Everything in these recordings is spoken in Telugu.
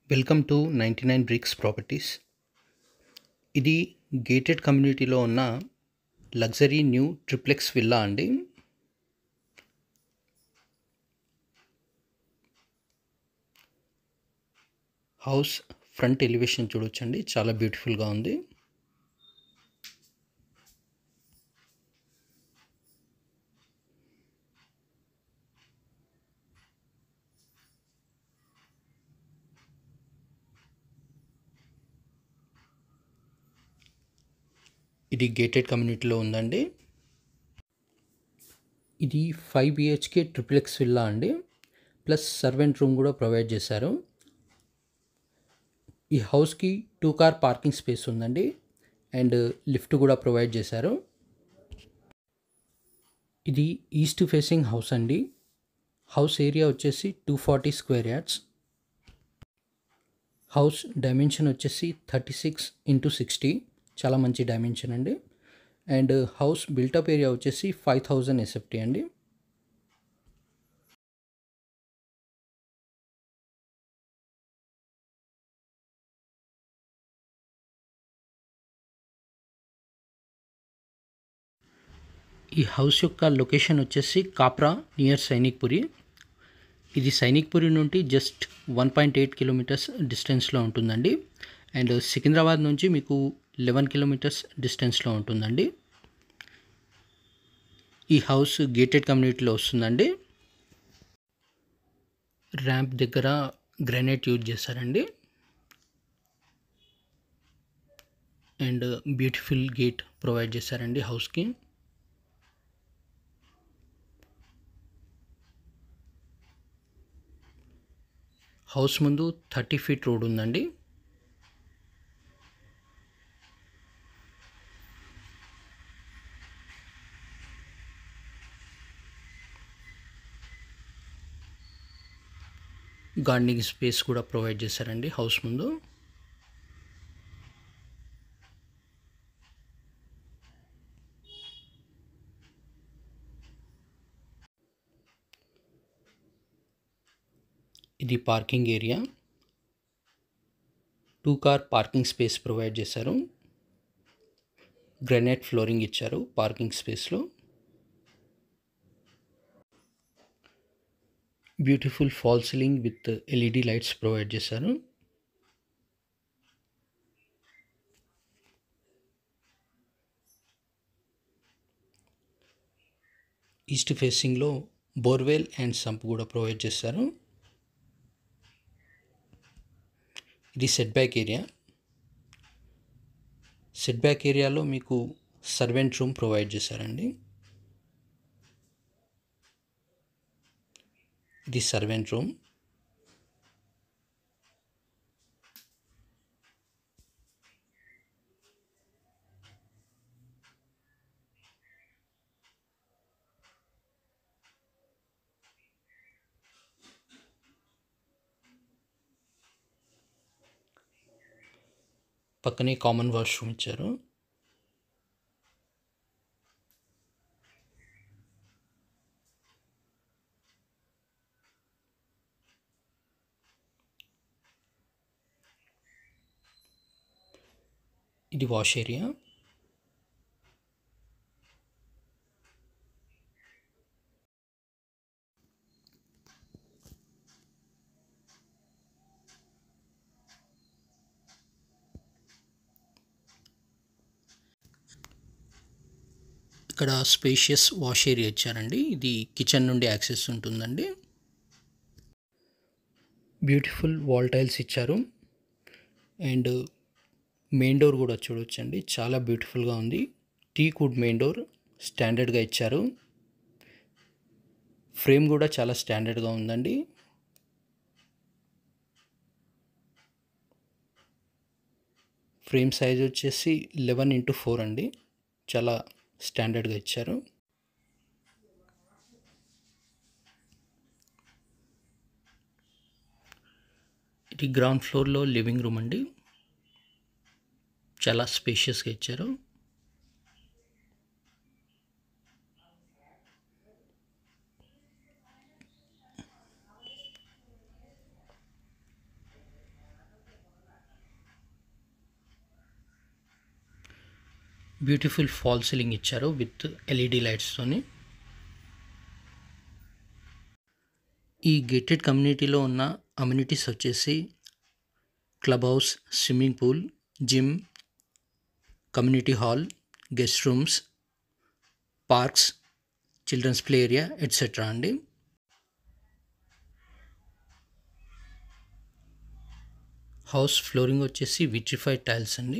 welcome to ninety nine bricks properties ఇది గేటెడ్ కమ్యూనిటీలో ఉన్న లగ్జరీ న్యూ ట్రిప్లెక్స్ విల్లా అండి హౌస్ ఫ్రంట్ ఎలివేషన్ చూడొచ్చండి చాలా బ్యూటిఫుల్గా ఉంది ఇది గేటెడ్ కమ్యూనిటీలో ఉందండి ఇది ఫైవ్ బిహెచ్కే ట్రిప్లెక్స్ విల్లా అండి ప్లస్ సర్వెంట్ రూమ్ కూడా ప్రొవైడ్ చేశారు ఈ హౌస్కి టూ కార్ పార్కింగ్ స్పేస్ ఉందండి అండ్ లిఫ్ట్ కూడా ప్రొవైడ్ చేశారు ఇది ఈస్ట్ ఫేసింగ్ హౌస్ అండి హౌస్ ఏరియా వచ్చేసి two forty square yards house dimension వచ్చేసి థర్టీ సిక్స్ ఇంటూ సిక్స్టీ చాలా మంచి డైమెన్షన్ అండి అండ్ హౌస్ బిల్టప్ ఏరియా వచ్చేసి ఫైవ్ థౌజండ్ ఎస్ఎఫ్టీ అండి ఈ హౌస్ యొక్క లొకేషన్ వచ్చేసి కాప్రా నియర్ సైనిక్పురి ఇది సైనిక్పురి నుండి just one point eight kilometres డిస్టెన్స్లో ఉంటుందండి అండ్ సికింద్రాబాద్ నుంచి మీకు లెవెన్ కిలోమీటర్స్ డిస్టెన్స్లో ఉంటుందండి ఈ హౌస్ గేటెడ్ కమ్యూనిటీలో వస్తుందండి ర్యాంప్ దగ్గర గ్రానైట్ యూజ్ చేశారండి అండ్ బ్యూటిఫుల్ గేట్ ప్రొవైడ్ చేశారండి హౌస్కి హౌస్ ముందు థర్టీ ఫీట్ రోడ్ ఉందండి గార్డెనింగ్ స్పేస్ కూడా ప్రొవైడ్ చేశారండి హౌస్ ముందు ఇది parking area two car parking space provide చేశారు గ్రానైట్ ఫ్లోరింగ్ ఇచ్చారు పార్కింగ్ స్పేస్లో beautiful fall ceiling with LED lights provide చేశారు ఈస్ట్ ఫేసింగ్లో బోర్వెల్ అండ్ సంప్ కూడా ప్రొవైడ్ చేశారు ఇది set back area set back ఏరియాలో మీకు సర్వెంట్ రూమ్ ప్రొవైడ్ చేశారండి ఇది సర్వెంట్ రూమ్ పక్కనే కామన్ వాష్రూమ్ ఇచ్చారు ఇది వాష్ ఏరియా ఇక్కడ స్పేషియస్ వాష్ ఏరియా ఇచ్చారండి ఇది కిచెన్ నుండి యాక్సెస్ ఉంటుందండి బ్యూటిఫుల్ వాల్ టైల్స్ ఇచ్చారు అండ్ మెయిన్ డోర్ కూడా చూడొచ్చండి చాలా బ్యూటిఫుల్గా ఉంది టీ కుడ్ మెయిన్ డోర్ స్టాండర్డ్గా ఇచ్చారు ఫ్రేమ్ కూడా చాలా స్టాండర్డ్గా ఉందండి ఫ్రేమ్ సైజ్ వచ్చేసి లెవెన్ ఇంటూ ఫోర్ అండి చాలా స్టాండర్డ్గా ఇచ్చారు ఇది గ్రౌండ్ ఫ్లోర్లో లివింగ్ రూమ్ అండి చాలా స్పేషియస్గా ఇచ్చారు బ్యూటిఫుల్ ఫాల్ సీలింగ్ ఇచ్చారు విత్ ఎల్ఈడి లైట్స్తోని ఈ గేటెడ్ కమ్యూనిటీలో ఉన్న అమ్యూనిటీస్ వచ్చేసి club house swimming pool gym community hall guest rooms parks children's play area etcetera అండి హౌస్ ఫ్లోరింగ్ వచ్చేసి విట్రిఫైడ్ టైల్స్ అండి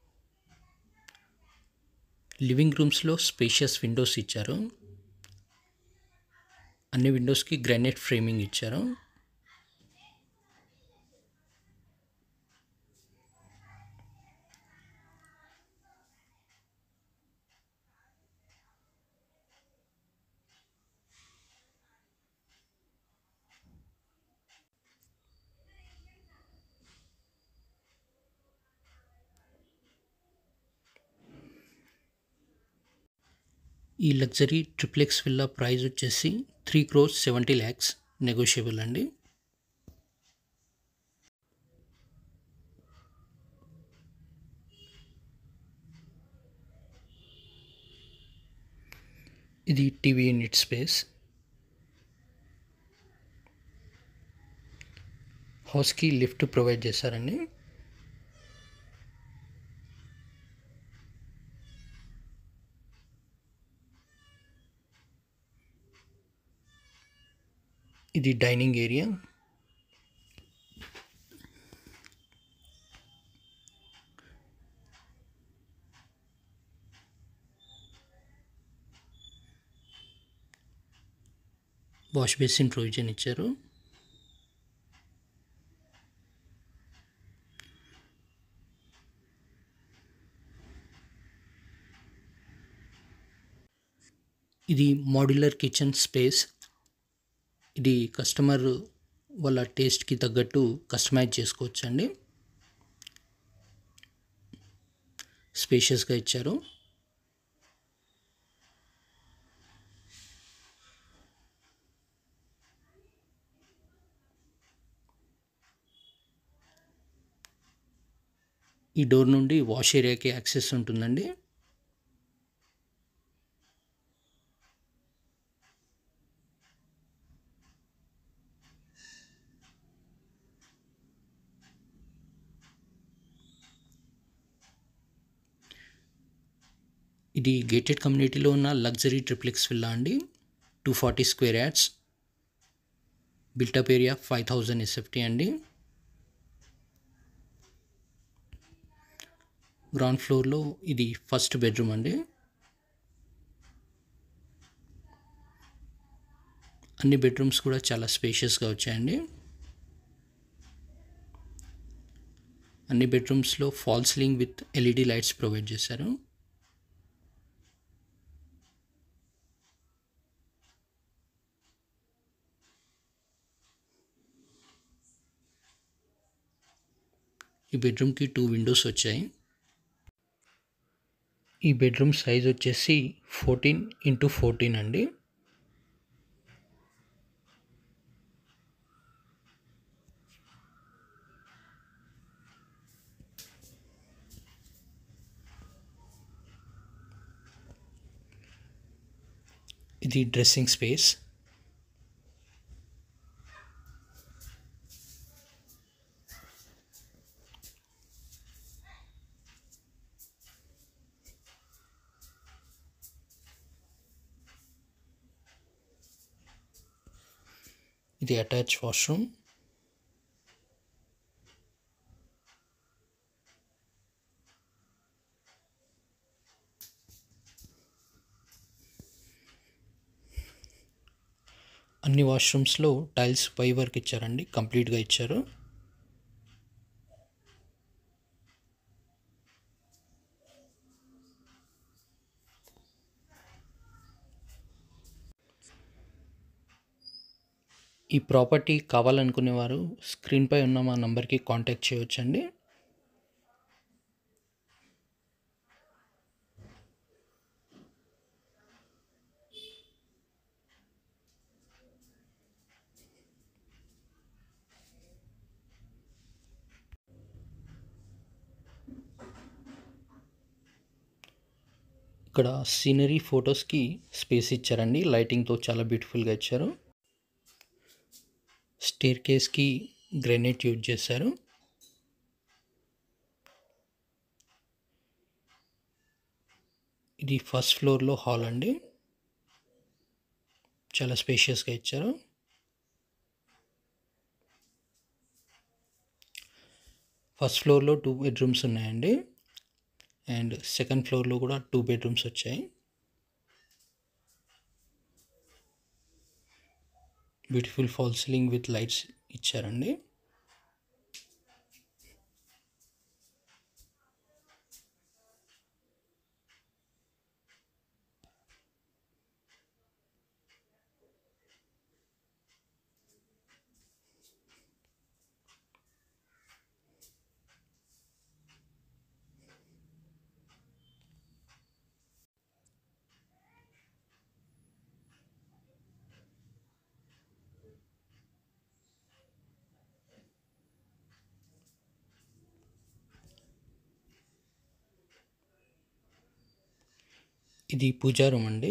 లివింగ్ రూమ్స్లో స్పేషియస్ విండోస్ ఇచ్చారు అన్ని విండోస్కి గ్రానైట్ ఫ్రేమింగ్ ఇచ్చారు ఈ లగ్జరీ ట్రిప్లెక్స్ విల్లా ప్రైస్ వచ్చేసి three crores seventy lakhs negotiable అండి ఇది టీవీ యూనిట్ స్పేస్ హౌస్కి లిఫ్ట్ ప్రొవైడ్ చేశారండి ఇది dining area wash basin provision ఇచ్చారు ఇది మాడ్యులర్ కిచెన్ స్పేస్ ఇది కస్టమర్ వాళ్ళ టేస్ట్కి తగ్గట్టు కస్టమైజ్ చేసుకోవచ్చు అండి స్పేషియస్గా ఇచ్చారు ఈ డోర్ నుండి వాష్ ఏరియాకి యాక్సెస్ ఉంటుందండి ఇది గేటెడ్ కమ్యూనిటీలో ఉన్న లగ్జరీ ట్రిప్లెక్స్ విల్లా అండి two forty square yards built up area five thousand SFT అండి గ్రౌండ్ ఫ్లోర్లో ఇది ఫస్ట్ బెడ్రూమ్ అండి అన్ని బెడ్రూమ్స్ కూడా చాలా స్పేషియస్గా వచ్చాయండి అన్ని బెడ్రూమ్స్లో fall ceiling with LED lights provide చేశారు ఈ బెడ్రూమ్కి టూ విండోస్ వచ్చాయి ఈ బెడ్రూమ్ సైజ్ వచ్చేసి ఫోర్టీన్ ఇంటూ ఫోర్టీన్ అండి ఇది డ్రెస్సింగ్ స్పేస్ ఇది అటాచ్ వాష్రూమ్ అన్ని వాష్రూమ్స్లో టైల్స్ పై వర్క్ ఇచ్చారండి కంప్లీట్గా ఇచ్చారు ఈ ప్రాపర్టీ కావాలనుకునేవారు స్క్రీన్పై ఉన్న మా నంబర్కి కాంటాక్ట్ చేయవచ్చండి ఇక్కడ సీనరీ ఫొటోస్కి స్పేస్ ఇచ్చారండి లైటింగ్తో చాలా బ్యూటిఫుల్గా ఇచ్చారు స్టేర్ కేస్కి గ్రెనేట్ యూజ్ చేశారు ఇది ఫస్ట్ ఫ్లోర్లో హాల్ అండి చాలా స్పేషియస్గా ఇచ్చారు ఫస్ట్ ఫ్లోర్లో టూ బెడ్రూమ్స్ ఉన్నాయండి అండ్ సెకండ్ ఫ్లోర్లో కూడా టూ బెడ్రూమ్స్ వచ్చాయి beautiful fall ceiling with lights ఇచ్చారండి ఇది పూజా రూమ్ అండి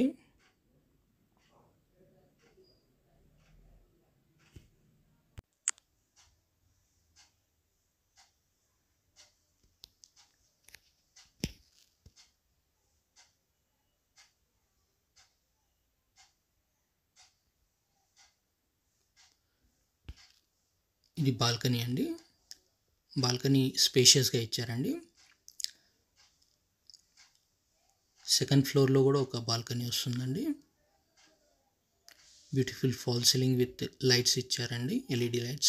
ఇది బాల్కనీ అండి బాల్కనీ స్పేషియస్గా ఇచ్చారండి సెకండ్ ఫ్లోర్లో కూడా ఒక బాల్కనీ వస్తుందండి beautiful fall ceiling with lights ఇచ్చారండి ఎల్ఈడి లైట్స్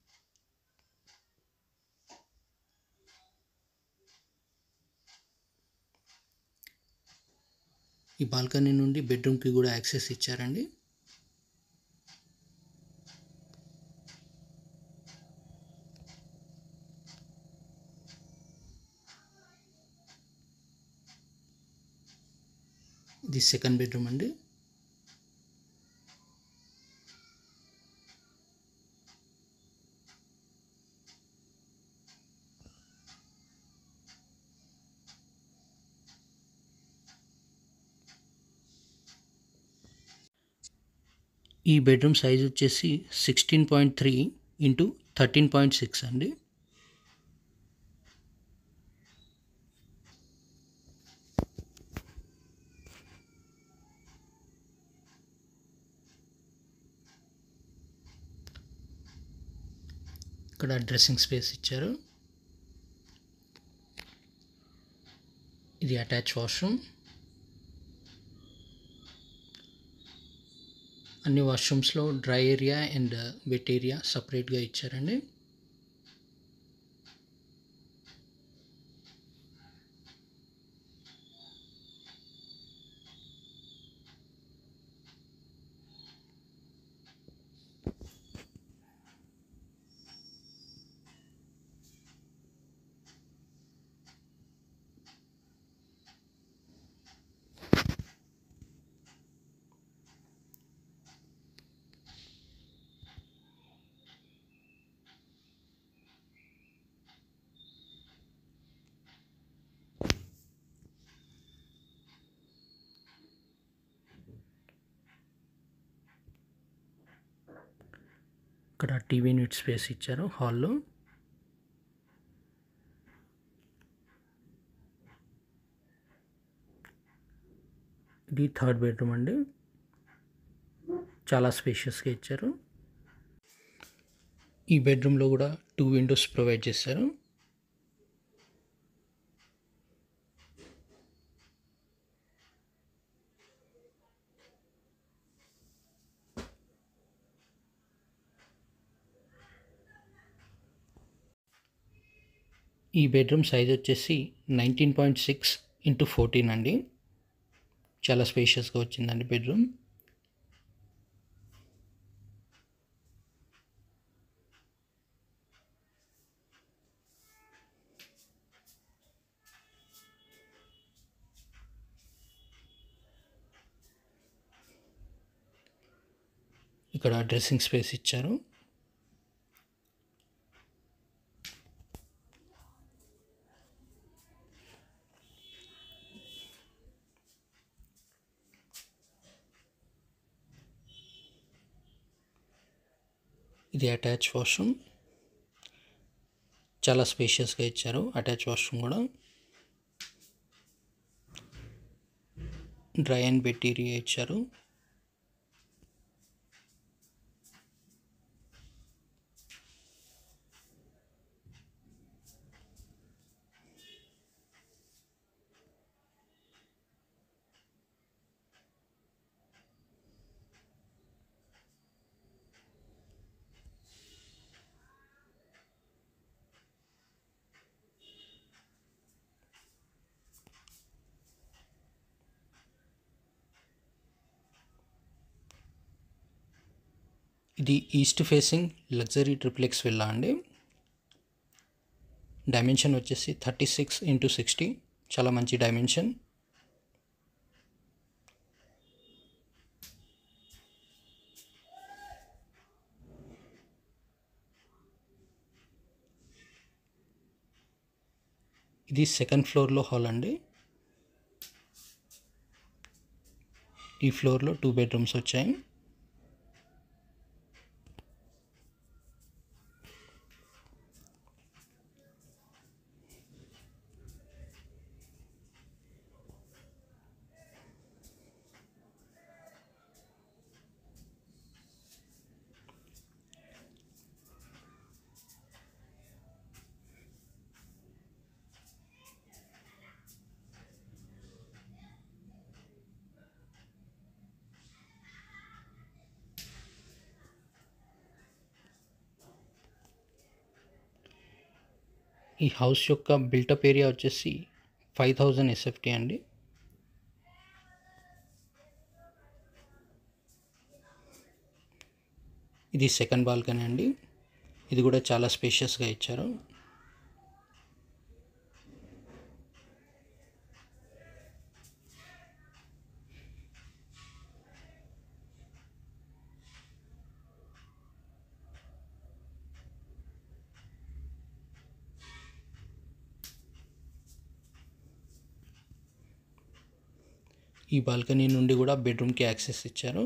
ఈ బాల్కనీ నుండి బెడ్రూమ్కి కూడా యాక్సెస్ ఇచ్చారండి ఇది సెకండ్ బెడ్రూమ్ అండి ఈ బెడ్రూమ్ సైజ్ వచ్చేసి sixteen point three into thirteen point six అండి ఇక్కడ డ్రెస్సింగ్ స్పేస్ ఇచ్చారు ఇది అటాచ్ వాష్రూమ్ అన్ని వాష్రూమ్స్లో dry area and wet area సపరేట్గా ఇచ్చారండి ఇక్కడ టీవీ యూనిట్ స్పేస్ ఇచ్చారు హాల్లో ఇది థర్డ్ బెడ్రూమ్ అండి చాలా స్పేషియస్గా ఇచ్చారు ఈ బెడ్రూమ్లో కూడా టూ విండోస్ ప్రొవైడ్ చేశారు ఈ బెడ్రూమ్ సైజ్ వచ్చేసి nineteen point six into fourteen అండి చాలా స్పేషియస్గా వచ్చిందండి బెడ్రూమ్ ఇక్కడ డ్రెస్సింగ్ స్పేస్ ఇచ్చారు ఇది అటాచ్ వాష్రూమ్ చాలా స్పేషియస్గా ఇచ్చారు అటాచ్ వాష్రూమ్ కూడా డ్రై అండ్ బెడ్ ఏరియా ఇచ్చారు ఇది east facing luxury triplex villa అండి డైమెన్షన్ వచ్చేసి థర్టీ సిక్స్ ఇంటూ సిక్స్టీ చాలా మంచి డైమెన్షన్ ఇది సెకండ్ ఫ్లోర్లో హాల్ అండి ఈ ఫ్లోర్లో టూ బెడ్రూమ్స్ వచ్చాయి ఈ హౌస్ యొక్క బిల్టప్ ఏరియా వచ్చేసి ఫైవ్ థౌజండ్ ఎస్ఎఫ్టీ అండి ఇది సెకండ్ బాల్కనీ అండి ఇది కూడా చాలా స్పేషియస్గా ఇచ్చారు ఈ బాల్కనీ నుండి కూడా బెడ్రూమ్కి యాక్సెస్ ఇచ్చారు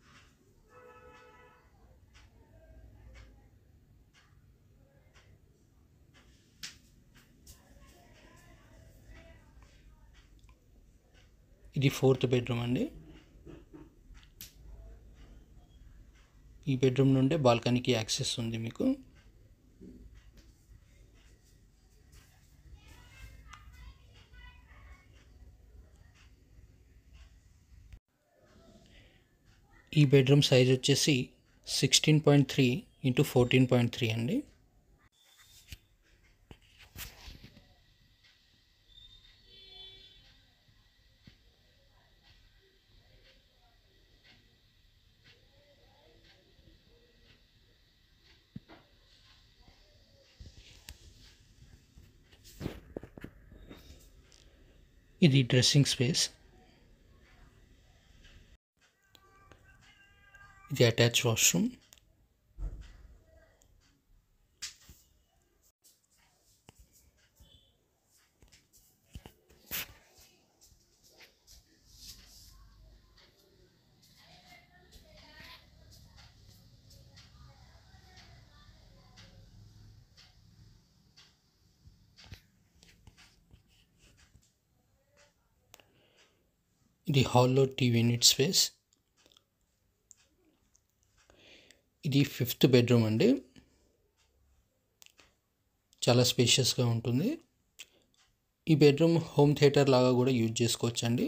ఇది ఫోర్త్ బెడ్రూమ్ అండి ఈ బెడ్రూమ్ నుండే బాల్కనీకి యాక్సెస్ ఉంది మీకు ఈ బెడ్రూమ్ సైజ్ వచ్చేసి sixteen point three into fourteen point three అండి ఇది డ్రెస్సింగ్ స్పేస్ ఇది అటాచ్ వాష్రూమ్ ఇది హాల్లో టీవీ యూనిట్ స్పేస్ ఇది ఫిఫ్త్ బెడ్రూమ్ అండి చాలా స్పేషియస్గా ఉంటుంది ఈ బెడ్రూమ్ హోమ్ థియేటర్ లాగా కూడా యూజ్ చేసుకోవచ్చండి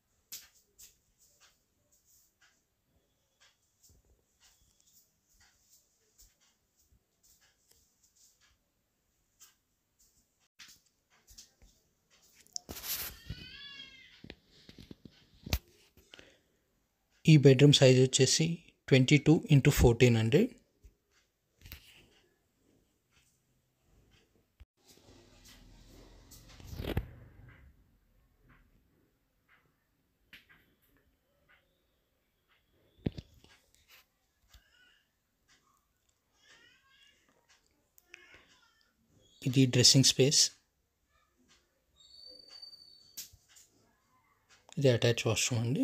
ఈ బెడ్రూమ్ సైజ్ వచ్చేసి ట్వంటీ టూ ఇంటూ ఫోర్టీన్ అండి ఇది డ్రెస్సింగ్ స్పేస్ ఇది అటాచ్ వాష్రూమ్ అండి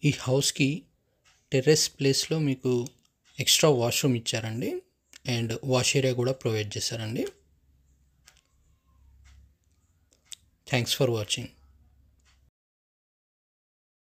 ఈ హౌస్కి టెర్రస్ ప్లేస్లో మీకు ఎక్స్ట్రా వాష్రూమ్ ఇచ్చారండి అండ్ వాష్ ఏరియా కూడా ప్రొవైడ్ చేశారండి థ్యాంక్స్ ఫర్ వాచింగ్